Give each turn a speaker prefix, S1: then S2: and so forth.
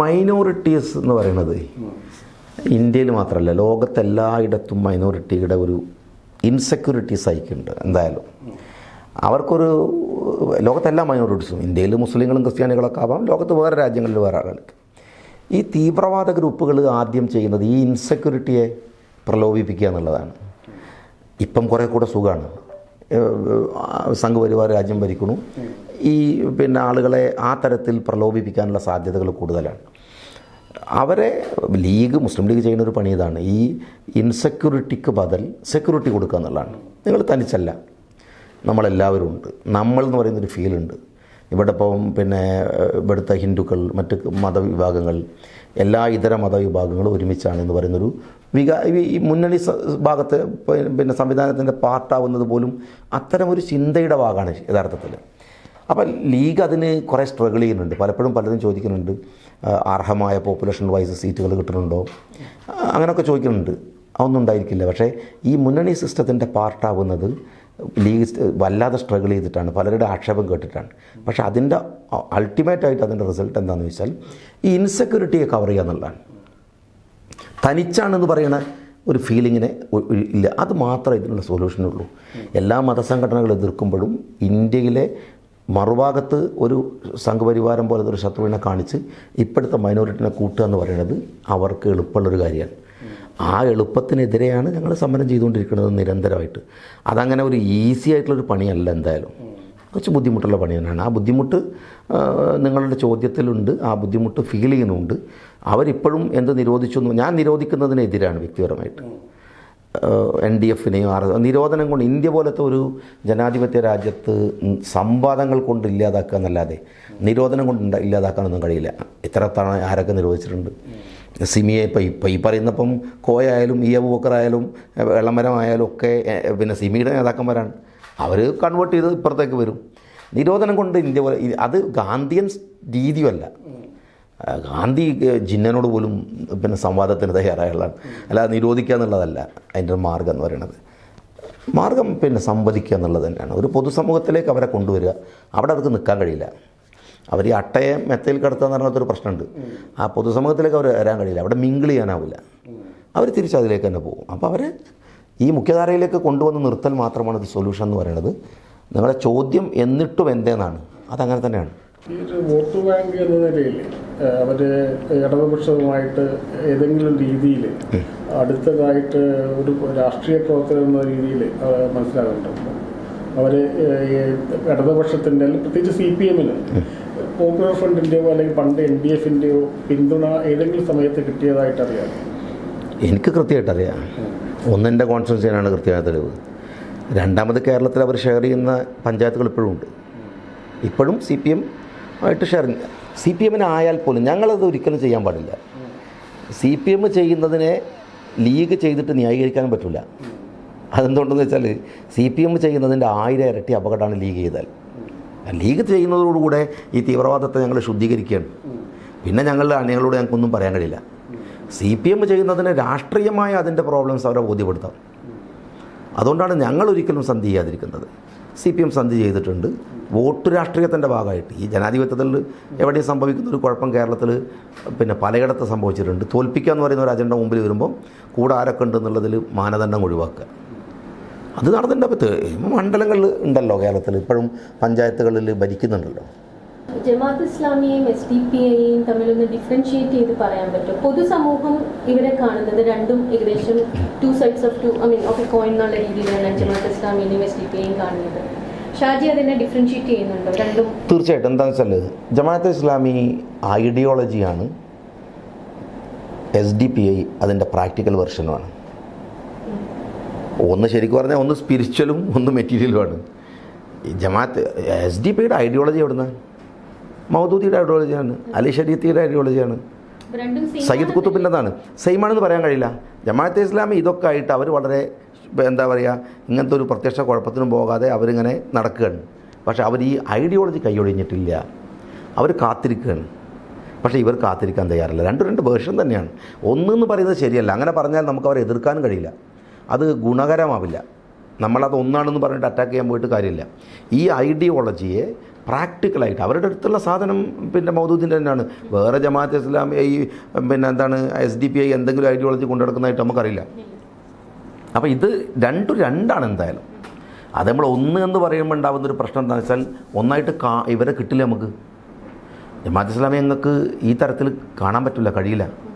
S1: minorities എന്ന് പറയുന്നത് ഇന്ത്യയിൽ മാത്രമല്ല ലോകത്തെല്ലായിടത്തും മൈനോറിറ്റിയുടെ ഒരു ഇൻസെക്യൂരിറ്റീസ് അയക്കുന്നുണ്ട് എന്തായാലും അവർക്കൊരു ലോകത്തെല്ലാ മൈനോറിറ്റീസും ഇന്ത്യയിൽ മുസ്ലിങ്ങളും ക്രിസ്ത്യാനികളൊക്കെ ആവാം ലോകത്ത് വേറെ രാജ്യങ്ങളിൽ വേറെ ആളുകൾക്ക് ഈ തീവ്രവാദ ഗ്രൂപ്പുകൾ ആദ്യം ചെയ്യുന്നത് ഈ ഇൻസെക്യൂരിറ്റിയെ പ്രലോഭിപ്പിക്കുക എന്നുള്ളതാണ് ഇപ്പം കുറേ കൂടെ സുഖമാണ് സംഘപരിവാർ രാജ്യം ഭരിക്കുന്നു ഈ പിന്നെ ആളുകളെ ആ തരത്തിൽ പ്രലോഭിപ്പിക്കാനുള്ള സാധ്യതകൾ കൂടുതലാണ് അവരെ ലീഗ് മുസ്ലിം ലീഗ് ചെയ്യുന്ന ഒരു പണി ഇതാണ് ഈ ഇൻസെക്യൂരിറ്റിക്ക് ബദൽ സെക്യൂരിറ്റി കൊടുക്കുക എന്നുള്ളതാണ് നിങ്ങൾ തനിച്ചല്ല നമ്മളെല്ലാവരും ഉണ്ട് നമ്മൾ എന്ന് പറയുന്നൊരു ഫീലുണ്ട് ഇവിടെ ഇപ്പം പിന്നെ ഏഹ്, ഇവിടുത്തെ ഹിന്ദുക്കൾ മറ്റ് മതവിഭാഗങ്ങൾ എല്ലാ ഇതര മതവിഭാഗങ്ങളും ഒരുമിച്ചാണ് എന്ന് പറയുന്നൊരു വികാ ഈ- ഈ മുന്നണി സ- ഭാഗത്ത് പ- പിന്നെ സംവിധാനത്തിൻ്റെ പാർട്ടാവുന്നത് പോലും അത്തരമൊരു ചിന്തയുടെ ഭാഗമാണ് യഥാർത്ഥത്തിൽ അപ്പം ലീഗ് അതിന് കുറേ സ്ട്രഗിൾ ചെയ്യുന്നുണ്ട് പലപ്പോഴും പലരും ചോദിക്കുന്നുണ്ട് ആ, അർഹമായ പോപ്പുലേഷൻ വൈസ് സീറ്റുകൾ കിട്ടുന്നുണ്ടോ ആ, അങ്ങനെയൊക്കെ ചോദിക്കുന്നുണ്ട് അതൊന്നും ഉണ്ടായിരിക്കില്ല പക്ഷേ ഈ മുന്നണി സിസ്റ്റത്തിൻ്റെ പാർട്ടാവുന്നത് ലീഗ് സ്റ്റ് വല്ലാതെ സ്ട്രഗിൾ ചെയ്തിട്ടാണ് പലരുടെ ആക്ഷേപം കേട്ടിട്ടാണ് പക്ഷേ അതിൻ്റെ അൾട്ടിമേറ്റ് ആയിട്ട് അതിൻ്റെ റിസൾട്ട് എന്താണെന്ന് വെച്ചാൽ ഈ ഇൻസെക്യൂരിറ്റിയെ കവർ ചെയ്യുക എന്നുള്ളതാണ് തനിച്ചാണെന്ന് പറയുന്ന ഒരു ഫീലിങ്ങിനെ ഒ- ഒ- ഇല്ല അത് മാത്രമേ ഇതിനുള്ള സൊല്യൂഷനുള്ളൂ എല്ലാ മതസംഘടനകളും എതിർക്കുമ്പോഴും ഇന്ത്യയിലെ മറുഭാഗത്ത് ഒരു സംഘപരിവാരം പോലത്തെ ഒരു ശത്രുവിനെ കാണിച്ച് ഇപ്പോഴത്തെ മൈനോറിറ്റിനെ കൂട്ടുക എന്ന് പറയുന്നത് അവർക്ക് എളുപ്പമുള്ളൊരു കാര്യമാണ് ആ എളുപ്പത്തിനെതിരെയാണ് ഞങ്ങൾ സമരം ചെയ്തുകൊണ്ടിരിക്കുന്നത് നിരന്തരമായിട്ട് അതങ്ങനെ ഒരു ഈസി ആയിട്ടുള്ളൊരു പണിയല്ല എന്തായാലും കുറച്ച് ബുദ്ധിമുട്ടുള്ള പണി തന്നെയാണ് ആ ബുദ്ധിമുട്ട് ആ, നിങ്ങളുടെ ചോദ്യത്തിലുണ്ട് ആ ബുദ്ധിമുട്ട് ഫീൽ ചെയ്യുന്നുണ്ട് അവരിപ്പോഴും എന്ത് നിരോധിച്ചു എന്ന് ഞാൻ നിരോധിക്കുന്നതിനെതിരാണ് വ്യക്തിപരമായിട്ട് എൻ ഡി എഫിനെയോ ആർ നിരോധനം കൊണ്ട് ഇന്ത്യ പോലത്തെ ഒരു ജനാധിപത്യ രാജ്യത്ത് ഉം സംവാദങ്ങൾ കൊണ്ട് ഇല്ലാതാക്കുക എന്നല്ലാതെ നിരോധനം കൊണ്ട് ഇണ്ട- ഇല്ലാതാക്കാനൊന്നും കഴിയില്ല ഇത്ര തവണ ആരൊക്കെ നിരോധിച്ചിട്ടുണ്ട് സിമിയെ ഇപ്പം ഇപ്പം ഈ പറയുന്നപ്പം കോയായാലും ഇ അബൂബക്കറായാലും വെള്ളമരമായാലും ഒക്കെ എ, പിന്നെ സിമിയുടെ നേതാക്കന്മാരാണ് അവർ കൺവേർട്ട് ചെയ്ത് ഇപ്പുറത്തേക്ക് വരും നിരോധനം കൊണ്ട് ഇന്ത്യ പോലെ ഈ- അത് ഗാന്ധിയൻ രീതിയുമല്ല ആ, ഗാന്ധി ഏ, ജിന്നനോട് പോലും പിന്നെ സംവാദത്തിന് തയ്യാറായുള്ളതാണ് അല്ലാതെ നിരോധിക്കുക എന്നുള്ളതല്ല അതിൻ്റെ ഒരു മാർഗം എന്ന് പറയുന്നത് മാർഗം പിന്നെ സംവദിക്കുക എന്നുള്ളത് തന്നെയാണ് ഒരു പൊതുസമൂഹത്തിലേക്ക് അവരെ കൊണ്ടുവരിക അവിടെ അവർക്ക് നിൽക്കാൻ കഴിയില്ല അവർ ഈ അട്ടയെ മെത്തയിൽ കിടത്തുക എന്ന് പറഞ്ഞൊരു പ്രശ്നമുണ്ട് ആ പൊതുസമൂഹത്തിലേക്ക് അവർ വരാൻ കഴിയില്ല അവിടെ മിങ്കിൾ ചെയ്യാനാവില്ല അവർ തിരിച്ചതിലേക്ക് തന്നെ പോകും അപ്പോൾ അവരെ ഈ മുഖ്യധാരയിലേക്ക് കൊണ്ടുവന്ന് നിർത്തൽ മാത്രമാണ് ഇത് സൊല്യൂഷൻ എന്ന് പറയുന്നത് നിങ്ങളുടെ ചോദ്യം എന്നിട്ടും എന്തേന്നാണ് അതങ്ങനെ തന്നെയാണ്
S2: ഈ ഒരു വോട്ട് ബാങ്ക് എന്ന നിലയിൽ അവർ ഇടതുപക്ഷവുമായിട്ട് ഏതെങ്കിലും രീതിയിൽ അടുത്തതായിട്ട് ഒരു രാഷ്ട്രീയ പ്രവർത്തകർ എന്ന രീതിയിൽ മനസ്സിലാകുന്നുണ്ട് അവർ ഇടതുപക്ഷത്തിൻ്റെ അല്ലെങ്കിൽ പ്രത്യേകിച്ച് സി പി എമ്മിന് പോപ്പുലർ ഫ്രണ്ടിൻ്റെയോ അല്ലെങ്കിൽ പണ്ട് എൻ ഡി എഫിൻ്റെയോ പിന്തുണ ഏതെങ്കിലും സമയത്ത് കിട്ടിയതായിട്ട് അറിയാം
S1: എനിക്ക് കൃത്യമായിട്ട് അറിയാം ഒന്നെൻ്റെ കോൺസ്റ്റിറ്റ്യൂൻസിയാണ് കൃത്യമായ തെളിവ് രണ്ടാമത് കേരളത്തിൽ അവർ ഷെയർ ചെയ്യുന്ന പഞ്ചായത്തുകൾ ഇപ്പോഴും ഉണ്ട് ഇപ്പോഴും സി പി എം ആയിട്ട് ഷെയർ സി പി എമ്മിന് ആയാൽ പോലും ഞങ്ങളത് ഒരിക്കലും ചെയ്യാൻ പാടില്ല സി പി എം ചെയ്യുന്നതിനെ ലീഗ് ചെയ്തിട്ട് ന്യായീകരിക്കാനും പറ്റില്ല അതെന്തുകൊണ്ടെന്ന് വെച്ചാൽ സി പി എം ചെയ്യുന്നതിൻ്റെ ആയിരം ഇരട്ടി അപകടമാണ് ലീഗ് ചെയ്താൽ ലീഗ് ചെയ്യുന്നതോടുകൂടെ ഈ തീവ്രവാദത്തെ ഞങ്ങൾ ശുദ്ധീകരിക്കുകയാണ് പിന്നെ ഞങ്ങളുടെ അണികളോട് ഞങ്ങൾക്കൊന്നും പറയാൻ കഴിയില്ല സി പി എം ചെയ്യുന്നതിന് രാഷ്ട്രീയമായ അതിൻ്റെ പ്രോബ്ലംസ് അവരെ ബോധ്യപ്പെടുത്താം അതുകൊണ്ടാണ് ഞങ്ങൾ ഒരിക്കലും സന്ധി ചെയ്യാതിരിക്കുന്നത് സി പി എം സന്ധി ചെയ്തിട്ടുണ്ട് വോട്ട് രാഷ്ട്രീയത്തിൻ്റെ ഭാഗമായിട്ട് ഈ ജനാധിപത്യത്തിൽ എവിടെയും സംഭവിക്കുന്ന ഒരു കുഴപ്പം കേരളത്തിൽ പിന്നെ പലയിടത്ത് സംഭവിച്ചിട്ടുണ്ട് തോൽപ്പിക്കുക എന്ന് പറയുന്ന ഒരു അജണ്ട മുമ്പിൽ വരുമ്പോൾ കൂടെ ആരൊക്കെ ഉണ്ട് എന്നുള്ളതിൽ മാനദണ്ഡം ഒഴിവാക്കുക അത് നടന്നിട്ടുണ്ട് അപ്പോൾ മണ്ഡലങ്ങളിൽ ഉണ്ടല്ലോ കേരളത്തിൽ ഇപ്പോഴും പഞ്ചായത്തുകളിൽ ഭരിക്കുന്നുണ്ടല്ലോ
S3: ജമാഅത്ത് ഇസ്ലാമിയെയും എസ് ഡി പി ഐയെയും തമ്മിലൊന്ന് ഡിഫറൻഷിയേറ്റ് ചെയ്ത് പറയാൻ പറ്റും പൊതുസമൂഹം ഇവരെ കാണുന്നത് രണ്ടും ഏകദേശം two sides of two I mean of a coin എന്നുള്ള രീതിയിലാണ് ജമാഅത്ത് ഇസ്ലാമിയെയും എസ് ഡി പി ഐയും കാണുന്നത് ഷാജി അതിനെ ഡിഫറൻഷിയേറ്റ് ചെയ്യുന്നുണ്ടോ രണ്ടും
S1: തീർച്ചയായിട്ടും എന്താണെന്ന് വെച്ചാൽ ജമാഅത്ത് ഇസ്ലാമി ഐഡിയോളജിയാണ് എസ് ഡി പി ഐ അതിൻ്റെ പ്രാക്ടിക്കൽ വെർഷനുമാണ് ഒന്ന് ശരിക്കും പറഞ്ഞാൽ ഒന്ന് സ്പിരിച്വലും ഒന്ന് മെറ്റീരിയലുമാണ് ഈ ജമാഅത്ത് എസ് ഡി പി ഐയുടെ ഐഡിയോളജി എവിടുന്ന് മൗദൂദിയുടെ ഐഡിയോളജിയാണ് അലി ഷരീത്തിയുടെ ഐഡിയോളജിയാണ്
S3: അപ്പൊ രണ്ടും same
S1: സയ്യിദ്
S3: ആണ്
S1: കുത്തുബിൻ്റെതാണ് സെയിമാണെന്ന് പറയാൻ കഴിയില്ല ജമാഅത്തെ ഇസ്ലാമി ഇതൊക്കെ ആയിട്ട് അവർ വളരെ ഇപ്പം എന്താ പറയുക ഇങ്ങനത്തെ ഒരു പ്രത്യക്ഷ കുഴപ്പത്തിനും പോകാതെ അവരിങ്ങനെ നടക്കുകയാണ് പക്ഷേ അവർ ഈ ഐഡിയോളജി കൈയൊഴിഞ്ഞിട്ടില്ല അവർ കാത്തിരിക്കുകയാണ് പക്ഷേ ഇവർ കാത്തിരിക്കാൻ തയ്യാറില്ല രണ്ടും രണ്ട് വേർഷൻ തന്നെയാണ് ഒന്നെന്ന് പറയുന്നത് ശരിയല്ല അങ്ങനെ പറഞ്ഞാൽ നമുക്ക് അവരെ എതിർക്കാനും കഴിയില്ല അത് ഗുണകരമാവില്ല നമ്മളത് ഒന്നാണെന്ന് പറഞ്ഞിട്ട് അറ്റാക്ക് ചെയ്യാൻ പോയിട്ട് കാര്യമില്ല ഈ ഐഡിയോളജിയെ പ്രാക്ടിക്കലായിട്ട് അവരുടെ അടുത്തുള്ള സാധനം പിന്നെ മൗദൂദിൻ്റെ തന്നെയാണ് വേറെ ജമാഅത്ത് ഇസ്ലാം ഈ പിന്നെ എന്താണ് എസ് ഡി പി ഐ എന്തെങ്കിലും ഐഡിയോളജി കൊണ്ടുനടക്കുന്നതായിട്ട് നമുക്കറിയില്ല അപ്പോൾ ഇത് രണ്ടും രണ്ടാണ് എന്തായാലും അത് നമ്മൾ ഒന്ന് എന്ന് പറയുമ്പോൾ ഉണ്ടാകുന്ന ഒരു പ്രശ്നം എന്താണെന്ന് വെച്ചാൽ ഒന്നായിട്ട് കാ ഇവരെ കിട്ടില്ല നമുക്ക് ജമാഅത്ത് ഇസ്ലാമി ഞങ്ങൾക്ക് ഈ തരത്തിൽ കാണാൻ പറ്റില്ല കഴിയില്ല